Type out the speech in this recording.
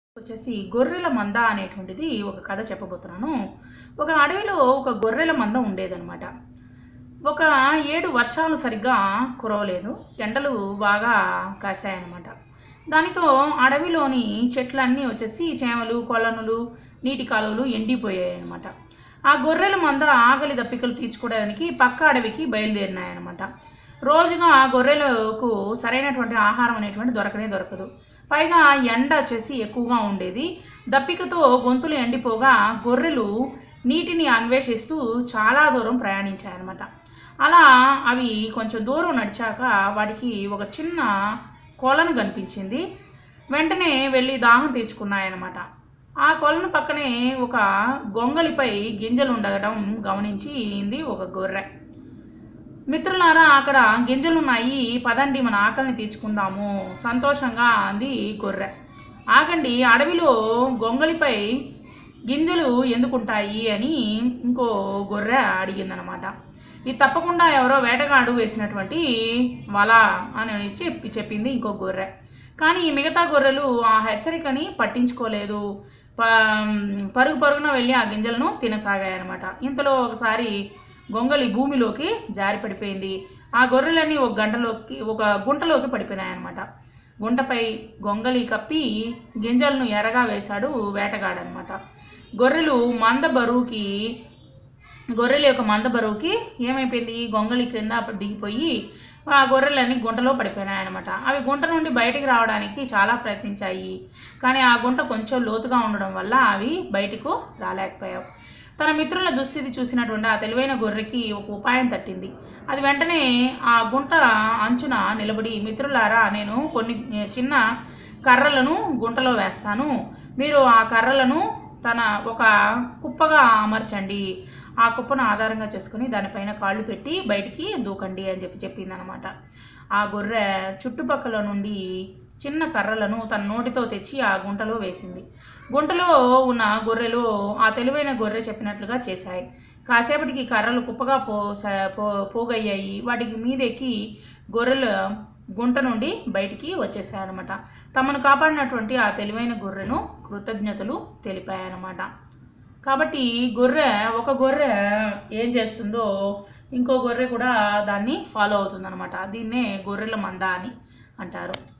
వచ్చేసి గొర్రెల మంద అనేటువంటిది ఒక కథ చెప్పబోతున్నాను ఒక అడవిలో ఒక గొర్రెల మంద ఉండేదన్నమాట ఒక ఏడు వర్షాలు సరిగ్గా కురవలేదు ఎండలు బాగా కాశాయన్నమాట దానితో అడవిలోని చెట్లన్నీ వచ్చేసి చేమలు కొలనులు నీటి కాలువలు ఎండిపోయాయి అన్నమాట ఆ గొర్రెల మంద ఆకలి దప్పికలు తీర్చుకోవడానికి పక్క అడవికి బయలుదేరినాయన్నమాట రోజుగా ఆ గొర్రెలకు సరైనటువంటి ఆహారం అనేటువంటి దొరకనే దొరకదు పైగా ఎండ వచ్చేసి ఎక్కువగా ఉండేది దప్పికతో గొంతులు ఎండిపోగా గొర్రెలు నీటిని అన్వేషిస్తూ చాలా దూరం ప్రయాణించాయన్నమాట అలా అవి కొంచెం దూరం నడిచాక వాటికి ఒక చిన్న కొలను కనిపించింది వెంటనే వెళ్ళి దాహం తీర్చుకున్నాయన్నమాట ఆ కొలను పక్కనే ఒక గొంగలిపై గింజలు ఉండడం గమనించింది ఒక గొర్రె మిత్రులారా అక్కడ గింజలున్నాయి పదండి మన ఆకలిని తీర్చుకుందాము సంతోషంగా అంది గొర్రె ఆగండి అడవిలో గొంగలిపై గింజలు ఎందుకుంటాయి అని ఇంకో గొర్రె అడిగిందనమాట ఇది తప్పకుండా ఎవరో వేటగాడు వేసినటువంటి వల అని చెప్పి చెప్పింది ఇంకో గొర్రె కానీ మిగతా గొర్రెలు ఆ హెచ్చరికని పట్టించుకోలేదు ప పరుగు పరుగున వెళ్ళి ఆ గింజలను తినసాగాయన్నమాట ఇంతలో ఒకసారి గొంగలి భూమిలోకి జారి పడిపోయింది ఆ గొర్రెలన్నీ ఒక గంటలోకి ఒక గుంటలోకి పడిపోయినాయన్నమాట గుంటపై గొంగలి కప్పి గింజలను ఎరగా వేశాడు వేటగాడనమాట గొర్రెలు మంద బరువుకి గొర్రెల యొక్క మంద బరువుకి ఏమైపోయింది గొంగలి క్రింద దిగిపోయి ఆ గొర్రెలన్నీ గుంటలో పడిపోయినాయి అనమాట అవి గుంట నుండి బయటికి రావడానికి చాలా ప్రయత్నించాయి కానీ ఆ గుంట కొంచెం లోతుగా ఉండడం వల్ల అవి బయటకు రాలేకపోయావు తన మిత్రుల దుస్థితి చూసినటువంటి ఆ తెలివైన గొర్రెకి ఒక ఉపాయం తట్టింది అది వెంటనే ఆ గుంట అంచున నిలబడి మిత్రులారా నేను కొన్ని చిన్న కర్రలను గుంటలో వేస్తాను మీరు ఆ కర్రలను తన ఒక కుప్పగా అమర్చండి ఆ కుప్పను ఆధారంగా చేసుకుని దానిపైన కాళ్ళు పెట్టి బయటికి దూకండి అని చెప్పి చెప్పిందనమాట ఆ గొర్రె చుట్టుపక్కల నుండి చిన్న కర్రలను తన నోటితో తెచ్చి ఆ గుంటలో వేసింది గుంటలో ఉన్న గొర్రెలు ఆ తెలివైన గొర్రె చెప్పినట్లుగా చేశాయి కాసేపటికి కర్రలు కుప్పగా పో పో పోగయ్యాయి వాటికి మీదెక్కి గొర్రెలు గుంట నుండి బయటికి వచ్చేసాయన్నమాట తమను కాపాడినటువంటి ఆ తెలివైన గొర్రెను కృతజ్ఞతలు తెలిపాయన్నమాట కాబట్టి గొర్రె ఒక గొర్రె ఏం చేస్తుందో ఇంకో గొర్రె కూడా దాన్ని ఫాలో అవుతుందన్నమాట దీన్నే గొర్రెల మంద అని అంటారు